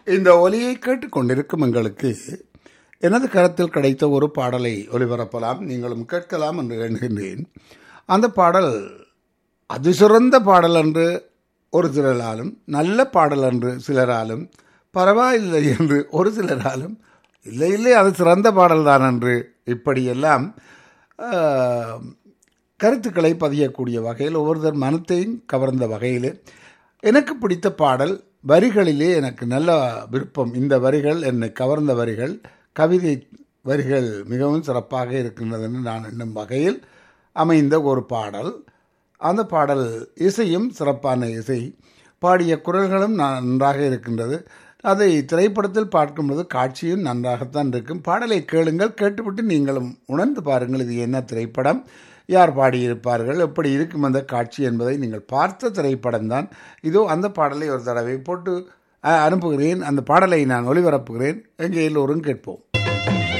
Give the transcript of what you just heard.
இந்த ஒலியை கேட்டுக்கொண்டிருக்கும் எங்களுக்கு எனது கரத்தில் கிடைத்த ஒரு பாடலை ஒலிபரப்பலாம் நீங்களும் கேட்கலாம் என்று எண்ணுகின்றேன் அந்த பாடல் அதிசிறந்த பாடல் என்று ஒரு சிலராலும் நல்ல பாடல் என்று சிலராலும் பரவாயில்லை என்று ஒரு சிலராலும் இல்லை இல்லை அது சிறந்த பாடல்தான் என்று இப்படியெல்லாம் ஆஹ், கருத்துக்களை பதியக்கூடிய வகையில் ஒவ்வொருத்தர் மனத்தையும் கவர்ந்த வகையில் எனக்கு பிடித்த பாடல் வரிகளிலே எனக்கு நல்ல விருப்பம் இந்த வரிகள் என்னை கவர்ந்த வரிகள் கவிதை வரிகள் மிகவும் சிறப்பாக இருக்கின்றது என்று நான் எண்ணும் வகையில் அமைந்த ஒரு பாடல் அந்த பாடல் இசையும் சிறப்பான இசை பாடிய குரல்களும் நன்றாக இருக்கின்றது அதை திரைப்படத்தில் பார்க்கும்போது காட்சியும் நன்றாகத்தான் இருக்கும் பாடலை கேளுங்கள் கேட்டுவிட்டு நீங்களும் உணர்ந்து பாருங்கள் இது என்ன திரைப்படம் யார் பாடியிருப்பார்கள் எப்படி இருக்கும் அந்த காட்சி என்பதை நீங்கள் பார்த்த திரைப்படம் தான் இதோ அந்த பாடலை ஒரு தடவை போட்டு அஹ், அனுப்புகிறேன் அந்த பாடலை நான் ஒளிபரப்புகிறேன் எங்கே எல்லோரும் கேட்போம்